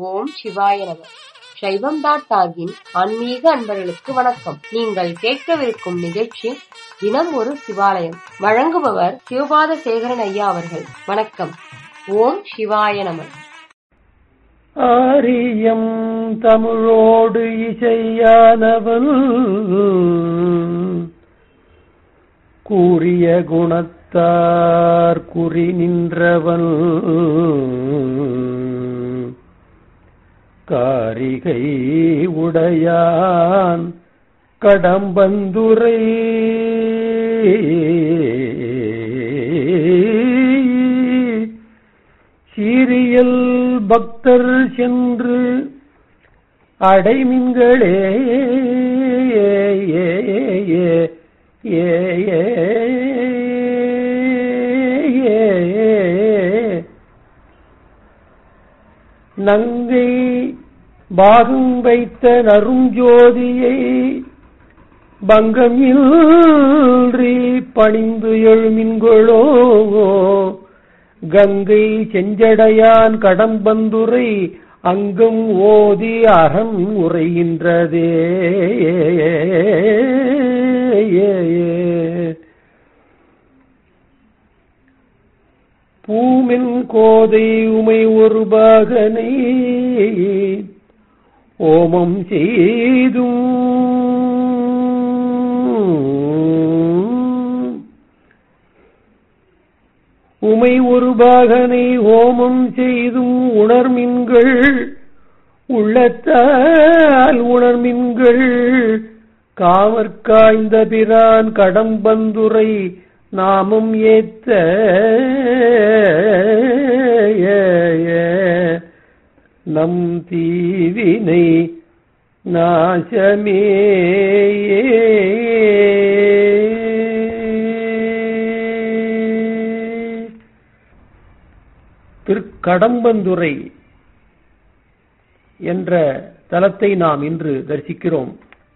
ஓம் சிவாய நம சைவம் டாட் டாகின் ஆன்மீக அன்பர்களுக்கு வணக்கம் நீங்கள் கேட்கவிருக்கும் நிகழ்ச்சி தினம் ஒரு சிவாலயம் வழங்குபவர் சிவபாத சேகரன் ஐயா அவர்கள் வணக்கம் ஓம் சிவாய நம ஆரியம் தமிழோடு இசையானவன் கூறிய குணத்தார் குறி நின்றவன் காரிகை உடையான் கடம்பந்துரை சீரியல் பக்தர் சென்று அடைமின்களே ஏ ஏ ஏ ஏ ஏ நங்கை பாகம் வைத்த நறுஞ்சோதியை பங்கம் இன்றி பணிந்து எழுமின்களோ கங்கை செஞ்சடையான் கடம்பந்துரை அங்கும் ஓதி அறம் உரைகின்றதே பூமின் கோதை உமை ஒரு பாகனை ஓமம் செய்தும் உமை ஒரு பாகனை ஹோமம் செய்தும் உணர்மின்கள் உள்ளத்தால் உணர்மின்கள் காமற்காய்ந்த பிரான் கடம்பந்துரை நாமம் ஏத்த நம் தீவினை நாசமே திருக்கடம்பந்துரை என்ற தலத்தை நாம் இன்று தரிசிக்கிறோம்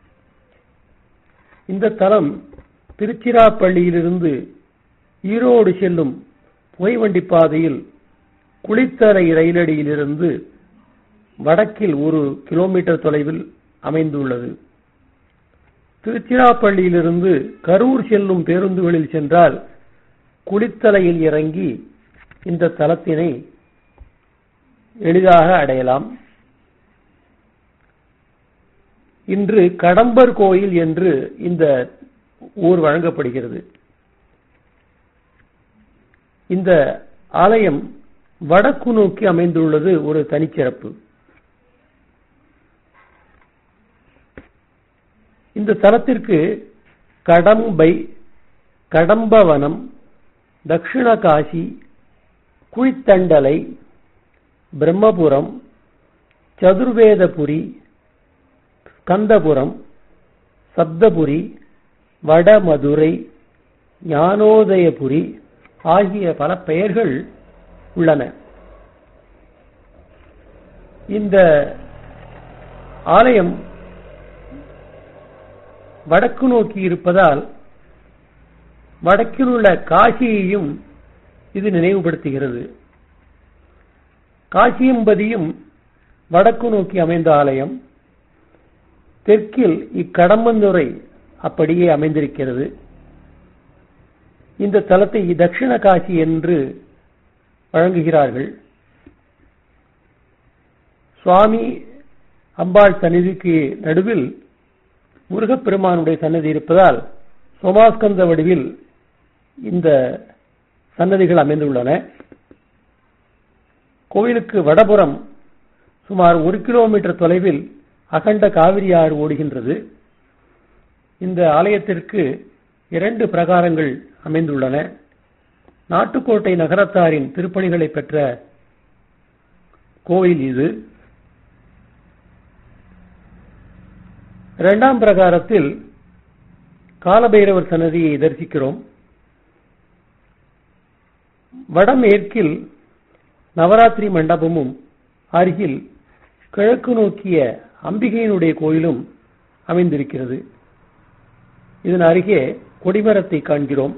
இந்த தலம் திருச்சிராப்பள்ளியிலிருந்து ஈரோடு செல்லும் புகைவண்டி பாதையில் குளித்தலை ரயிலடியிலிருந்து வடக்கில் ஒரு கிலோமீட்டர் தொலைவில் அமைந்துள்ளது திருச்சிராப்பள்ளியிலிருந்து கரூர் செல்லும் பேருந்துகளில் சென்றால் குளித்தலையில் இறங்கி இந்த தலத்தினை எளிதாக அடையலாம் இன்று கடம்பர் கோயில் என்று இந்த ஊர் வழங்கப்படுகிறது இந்த ஆலயம் வடக்கு நோக்கி அமைந்துள்ளது ஒரு தனிச்சிறப்பு இந்த தலத்திற்கு கடம்பை கடம்பவனம் தட்சிண காசி குழித்தண்டலை பிரம்மபுரம் சதுர்வேதபுரி கந்தபுரம் சப்தபுரி வடமதுரை ஞானோதயபுரி ஆகிய பல பெயர்கள் உள்ளன இந்த ஆலயம் வடக்கு நோக்கி இருப்பதால் வடக்கில் உள்ள காசியையும் இது நினைவுபடுத்துகிறது காசியம்பதியும் வடக்கு நோக்கி அமைந்த ஆலயம் தெற்கில் இக்கடம்பந்துறை அப்படியே அமைந்திருக்கிறது இந்த தலத்தை தட்சிண காசி என்று வழங்குகிறார்கள் சுவாமி அம்பாள் சந்நிதிக்கு நடுவில் முருகப்பெருமானுடைய சன்னதி இருப்பதால் சோமாஸ்கந்த வடிவில் இந்த சன்னதிகள் அமைந்துள்ளன கோவிலுக்கு வடபுறம் சுமார் ஒரு கிலோமீட்டர் தொலைவில் அகண்ட காவிரி ஆறு ஓடுகின்றது இந்த ஆலயத்திற்கு இரண்டு பிரகாரங்கள் அமைந்துள்ளன நாட்டுக்கோட்டை நகரத்தாரின் திருப்பணிகளை பெற்ற கோயில் இது இரண்டாம் பிரகாரத்தில் காலபைரவர் சன்னதியை தரிசிக்கிறோம் வடமேற்கில் நவராத்திரி மண்டபமும் அருகில் கிழக்கு நோக்கிய அம்பிகையினுடைய கோயிலும் அமைந்திருக்கிறது இதன் அருகே கொடிமரத்தை காண்கிறோம்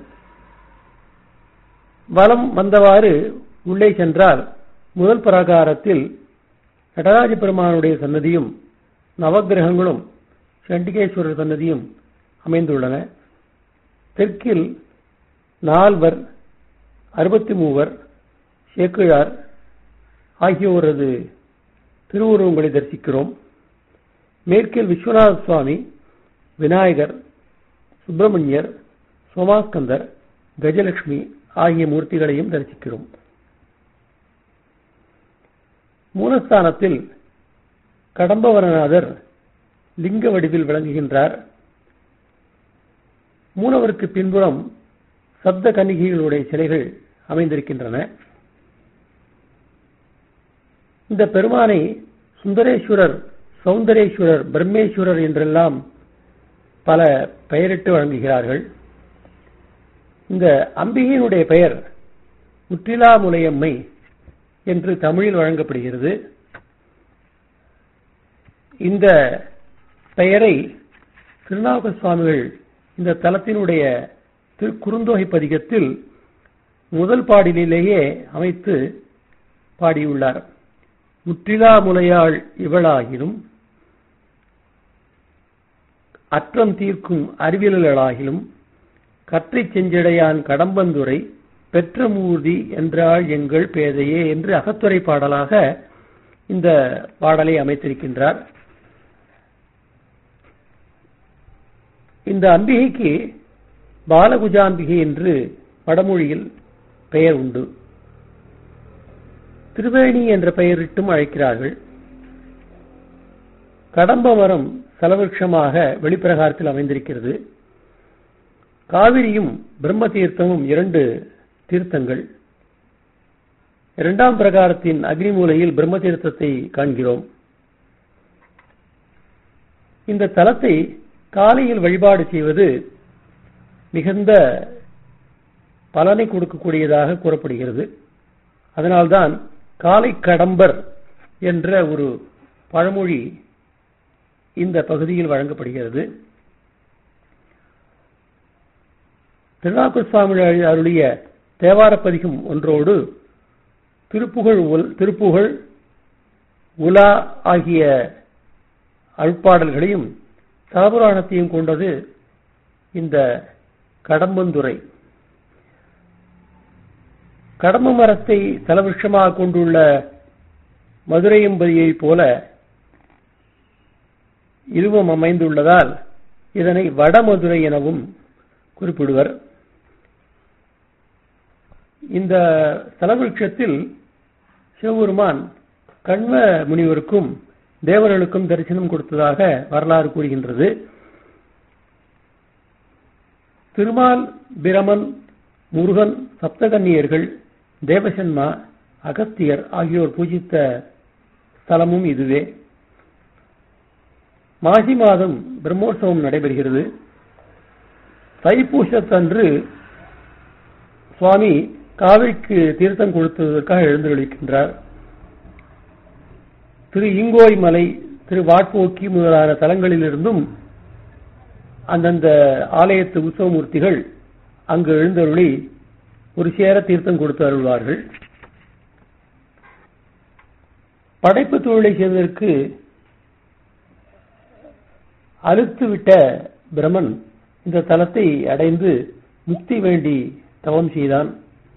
வலம் வந்தவாறு உள்ளே சென்றால் முதல் பிரகாரத்தில் நடராஜ பெருமானுடைய சன்னதியும் நவக்கிரகங்களும் சண்டிகேஸ்வரர் சன்னதியும் அமைந்துள்ளன தெற்கில் நால்வர் அறுபத்தி மூவர் சேக்கிழார் ஆகியோரது திருவுருவங்களை தரிசிக்கிறோம் மேற்கில் விஸ்வநாத சுவாமி விநாயகர் சுப்பிரமணியர் சோமாஸ்கந்தர் கஜலட்சுமி ஆகிய மூர்த்திகளையும் தரிசிக்கிறோம் மூலஸ்தானத்தில் கடம்பவரநாதர் லிங்க வடிவில் விளங்குகின்றார் மூலவருக்கு பின்புறம் சப்த கன்னிகைகளுடைய சிலைகள் அமைந்திருக்கின்றன இந்த பெருமானை சுந்தரேஸ்வரர் சௌந்தரேஸ்வரர் பிரம்மேஸ்வரர் என்றெல்லாம் பல பெயரிட்டு வழங்குகிறார்கள் இந்த அம்பிகையினுடைய பெயர் முற்றிலாமுலையம்மை என்று தமிழில் வழங்கப்படுகிறது இந்த பெயரை திருநாவுக்க சுவாமிகள் இந்த தலத்தினுடைய திரு குறுந்தொகை பதிகத்தில் முதல் பாடலிலேயே அமைத்து பாடியுள்ளார் முற்றிலா முலையாள் இவளாகிலும் அற்றம் தீர்க்கும் அறிவியலாகிலும் கற்றை செஞ்சடையான் கடம்பந்துரை பெற்ற மூர்த்தி என்றாள் எங்கள் பேதையே என்று அகத்துறை பாடலாக இந்த பாடலை அமைத்திருக்கின்றார் இந்த அம்பிகைக்கு பாலகுஜாம்பிகை என்று வடமொழியில் பெயர் உண்டு திருவேணி என்ற பெயரிட்டும் அழைக்கிறார்கள் கடம்ப மரம் சலவிருஷமாக வெளிப்பிரகாரத்தில் அமைந்திருக்கிறது காவிரியும் பிரம்ம தீர்த்தமும் இரண்டு தீர்த்தங்கள் இரண்டாம் பிரகாரத்தின் அக்னிமூலையில் பிரம்ம தீர்த்தத்தை காண்கிறோம் இந்த தலத்தை காலையில் வழிபாடு செய்வது மிகுந்த பலனை கொடுக்கக்கூடியதாக கூறப்படுகிறது அதனால்தான் காலை கடம்பர் என்ற ஒரு பழமொழி இந்த பகுதியில் வழங்கப்படுகிறது திருநாக்கூர் சுவாமி அருளிய தேவாரப்பதிகம் ஒன்றோடு திருப்புகழ் திருப்புகழ் உலா ஆகிய அழுப்பாடல்களையும் தலபுராணத்தையும் கொண்டது இந்த கடம்பந்துறை கடம்ப மரத்தை தலவிருஷமாக கொண்டுள்ள மதுரையம்பதியைப் போல இருவம் அமைந்துள்ளதால் இதனை வடமதுரை எனவும் குறிப்பிடுவர் இந்த தலவிருட்சத்தில் சிவபெருமான் கண்வ முனிவருக்கும் தேவர்களுக்கும் தரிசனம் கொடுத்ததாக வரலாறு கூறுகின்றது திருமால் பிரமன் முருகன் சப்தகன்னியர்கள் தேவசன்மா அகத்தியர் ஆகியோர் பூஜித்த ஸ்தலமும் இதுவே மாசி மாதம் பிரம்மோற்சவம் நடைபெறுகிறது தைப்பூசத்தன்று சுவாமி காவிரிக்கு தீர்த்தம் கொடுத்ததற்காக எழுந்தருளிக்கின்றார் திரு இங்கோய் மலை திரு வாட்போக்கி முதலான தலங்களிலிருந்தும் அந்தந்த ஆலயத்து உற்சவமூர்த்திகள் அங்கு எழுந்தருளி ஒரு சேர தீர்த்தம் கொடுத்து அருள்வார்கள் படைப்பு தொழிலை செய்வதற்கு அழுத்துவிட்ட பிரமன் இந்த தலத்தை அடைந்து முக்தி வேண்டி தவம் செய்தான்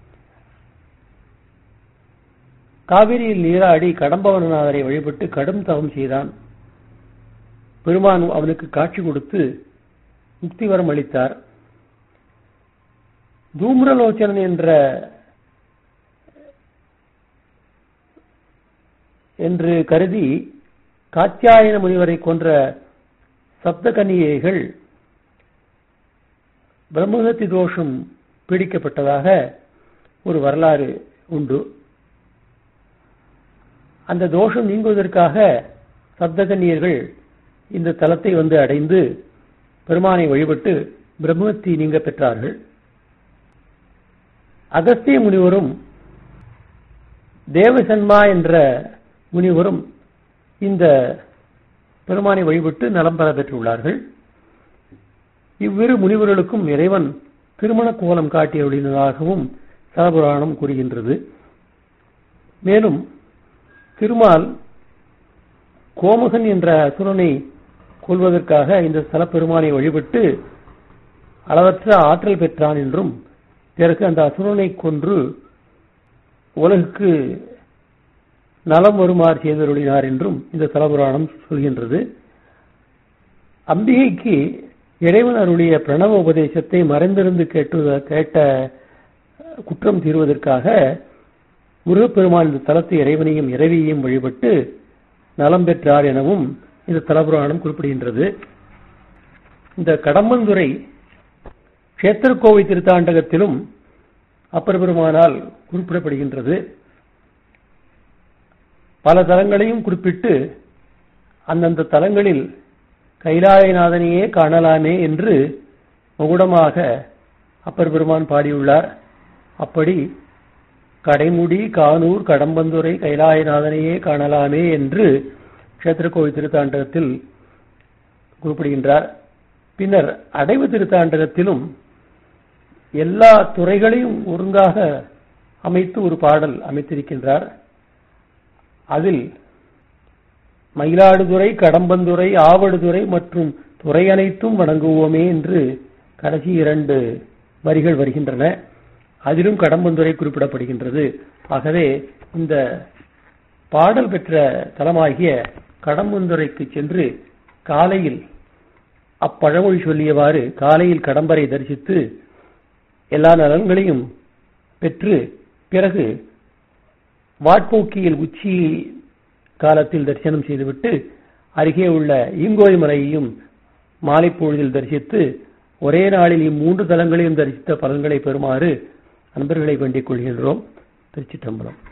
காவிரியில் நீராடி கடம்பவனநாதரை வழிபட்டு கடும் தவம் செய்தான் பெருமான் அவனுக்கு காட்சி கொடுத்து முக்தி வரம் அளித்தார் தூம்ரலோச்சனன் என்ற என்று கருதி காத்தியாயன முனிவரை கொன்ற சப்த கன்னிகைகள் பிரம்மஹத்தி தோஷம் பீடிக்கப்பட்டதாக ஒரு வரலாறு உண்டு அந்த தோஷம் நீங்குவதற்காக சப்தகன்னியர்கள் இந்த தலத்தை வந்து அடைந்து பெருமானை வழிபட்டு பிரம்மத்தி நீங்க பெற்றார்கள் அகஸ்திய முனிவரும் தேவசன்மா என்ற முனிவரும் இந்த பெருமானை வழிபட்டு நலம் பெற பெற்றுள்ளார்கள் இவ்விரு முனிவர்களுக்கும் இறைவன் திருமண கோலம் காட்டியுள்ளதாகவும் தலபுராணம் கூறுகின்றது மேலும் திருமால் கோமகன் என்ற அசுரனை கொள்வதற்காக இந்த ஸ்தலப்பெருமானை வழிபட்டு அளவற்ற ஆற்றல் பெற்றான் என்றும் பிறகு அந்த அசுரனை கொன்று உலகுக்கு நலம் வருமாறு செய்தருளினார் என்றும் இந்த தலபுராணம் சொல்கின்றது அம்பிகைக்கு இறைவன் அருளிய பிரணவ உபதேசத்தை மறைந்திருந்து கேட்டு கேட்ட குற்றம் தீர்வதற்காக முருகப்பெருமான் இந்த தலத்து இறைவனையும் இறைவியையும் வழிபட்டு நலம் பெற்றார் எனவும் இந்த தலபுராணம் குறிப்பிடுகின்றது இந்த கடம்பந்துறை கஷேத்திரக்கோவை திருத்தாண்டகத்திலும் அப்பர் பெருமானால் குறிப்பிடப்படுகின்றது பல தலங்களையும் குறிப்பிட்டு அந்தந்த தலங்களில் கைலாயநாதனையே காணலாமே என்று மகுடமாக அப்பர் பெருமான் பாடியுள்ளார் அப்படி கடைமுடி கானூர் கடம்பந்துரை கைலாயநாதனையே காணலாமே என்று கஷேத்திரக்கோவில் திருத்தாண்டகத்தில் குறிப்பிடுகின்றார் பின்னர் அடைவு திருத்தாண்டகத்திலும் எல்லா துறைகளையும் ஒருங்காக அமைத்து ஒரு பாடல் அமைத்திருக்கின்றார் அதில் மயிலாடுதுறை கடம்பந்துறை ஆவடுதுறை மற்றும் துறை அனைத்தும் வணங்குவோமே என்று கடைசி இரண்டு வரிகள் வருகின்றன அதிலும் கடம்பந்துறை குறிப்பிடப்படுகின்றது ஆகவே இந்த பாடல் பெற்ற தலமாகிய கடம்பந்துறைக்கு சென்று காலையில் அப்பழமொழி சொல்லியவாறு காலையில் கடம்பரை தரிசித்து எல்லா நலன்களையும் பெற்று பிறகு வாட்போக்கியில் உச்சி காலத்தில் தரிசனம் செய்துவிட்டு அருகே உள்ள ஈங்கோய் மலையையும் மாலை பொழுதில் தரிசித்து ஒரே நாளில் இம்மூன்று தலங்களையும் தரிசித்த பலன்களை பெறுமாறு அன்பர்களை வேண்டிக் கொள்கின்றோம் திருச்சிட்டம்பலம்